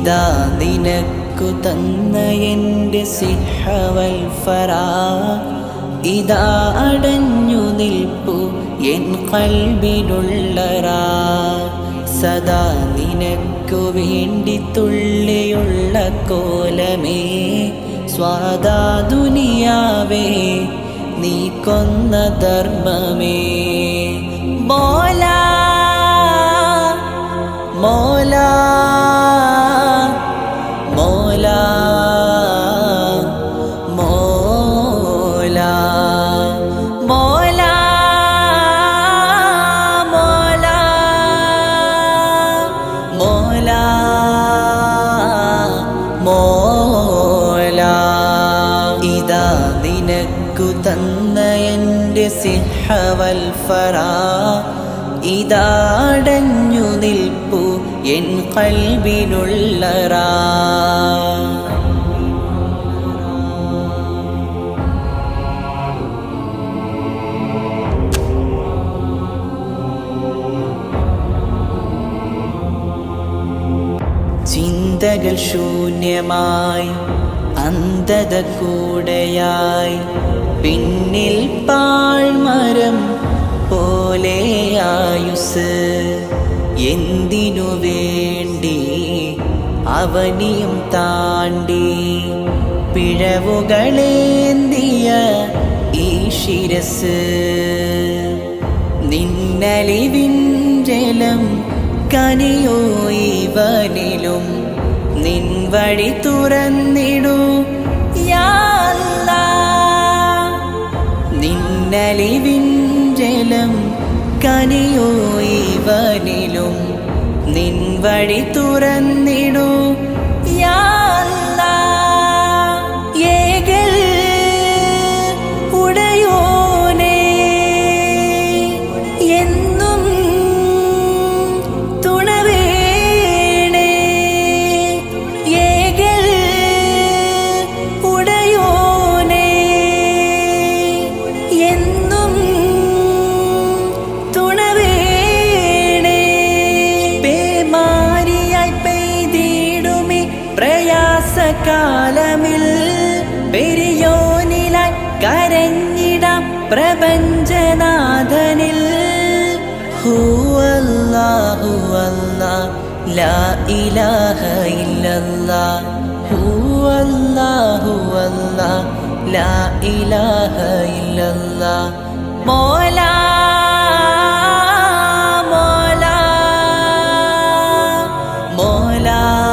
ഇതാ നിനക്കു തന്ന എൻ്റെ സിഹവൽ ഫറാ ഇതാ അടഞ്ഞു നിൽപ്പു എൻ കൽബിനുള്ളറാ സദാ നിനക്കു വേണ്ടി തുള്ളിയുള്ള കോലമേ സ്വാദാ ദുനിയാവേ നീ കൊന്ന ധർമ്മമേ മോല മോല മോല മോല മോല മോല മോല മോല ഇതാ നിനക്കു തന്ന എൻ്റെ സിഹവൽ ഫറാ ഇതാടഞ്ഞു നിൽപ്പു എൻ കൽബിനുള്ളറാ ചിന്തകൾ ശൂന്യമായി അന്ധത കൂടെയായി പിന്നിൽ പാഴ്മരം പോലെ ആയുസ് എന്തിനു വേണ്ടി അവനിയും താണ്ടി പിഴവുകളേന്തിയ ഈ ശിരസ് നിന്നലിവിൻ ജലം കനിയോ ഇവനിലും നിൻ വഴി തുറന്നിടൂ യാ അല്ലാ. നിന്നലിവിൻ ജലം കനിയോ ഇവനിലും നിൻ വഴി തുറന്നിടൂ യാ അല്ലാ. ഏകൽ ഉടയോനേ എന്നും തുണവേണേ ഏകൽ ഉടയോനേ എന്നും തുണവേണേ പേമാരിയായി പെയ്തിടുമേ പ്രയാസകാലമിൽ പെരിയോനിലായി കരഞ്ഞിടാം പ്രപഞ്ചനാഥനിൽ ഹുവല്ലാ ഹുവല്ലാ ലാ ഇലാഹ ഇല്ലല്ലാ ഹുവല്ലാ ഹുവല്ലാ ലാ ഇലാഹ ഇല്ലല്ലാ മോല മോല മോല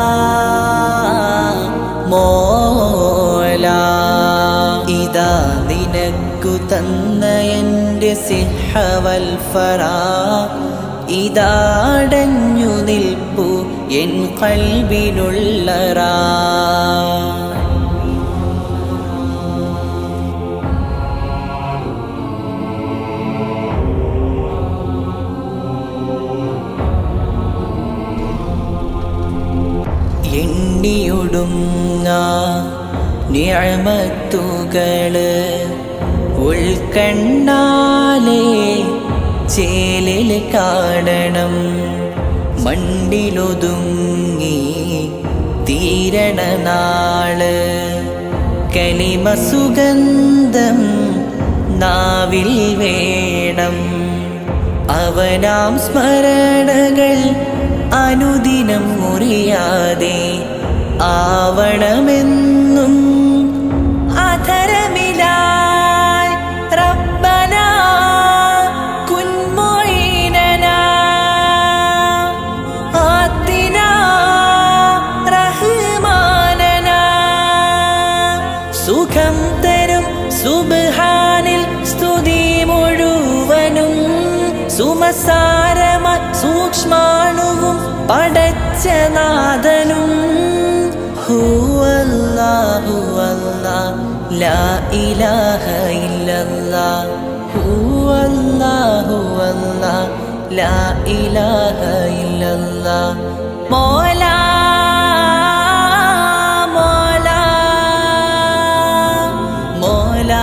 മോല ഇതാ നിനക്കു തന്ന എൻ്റെ സിഹവൽ ഫറാ ഇതാടഞ്ഞു നിൽപ്പു എൻ കൽബിനുള്ളറാ എണ്ണിയൊടുങ്ങ നിഴമത്തുകള് ഉൾക്കണ്ണാലേ ചേലിൽ കാണണം മണ്ണിലൊതുങ്ങി തീരണ നാള് കലിമ സുഗന്ധം നാവിൽ വേണം അവനാം സ്മരണകൾ അനുദിനം മുറിയാതെ ആവണമെന്നും അധരമിലായി റബ്ബന കുൻമൊയ്നനാ ആത്തിനാ റഹ്മാനനാ സുഖം തരും സുബ്ഹാനിൽ സ്തുതി മുഴുവനും സുമസാരമ സൂക്ഷ്മാണുവും പടച്ച നാഥനും ഹുവല്ലാ ഹുവല്ലാ ലാ ഇലാഹ ഇല്ലല്ലാ ഹുവല്ലാ ഹുവല്ലാ ലാ ഇലാഹ ഇല്ലല്ലാ മോല മോല മോല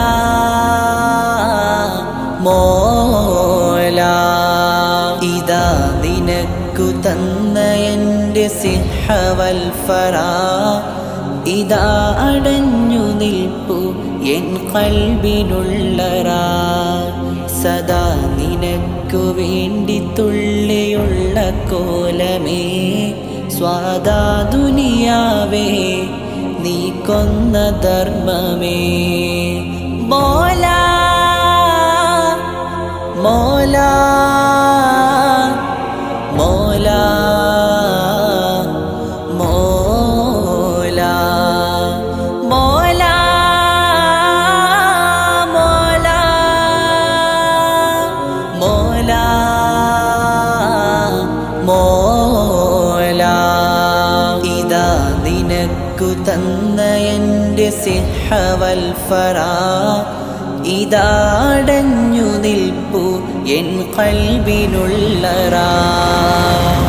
മോല ഇതാ നിനക്കു തന്ന എൻ്റെ സിഹവൽ ഫറാ ഇതാ അടഞ്ഞു നിൽപ്പു എൻ കൽബിനുള്ളറാ സദാ നിനക്കു വേണ്ടി തുള്ളിയുള്ള കോലമേ സ്വാദാ ദുനിയാവേ നീ കൊന്ന ധർമ്മമേ മോല മോല മോല മോല മോല മോല മോല മോല ഇതാ നിനക്കു തന്ന എൻ്റെ സിഹവൽ ഫറാ ഇതാടഞ്ഞു നിൽപ്പു എൻ കൽബിനുള്ളറാ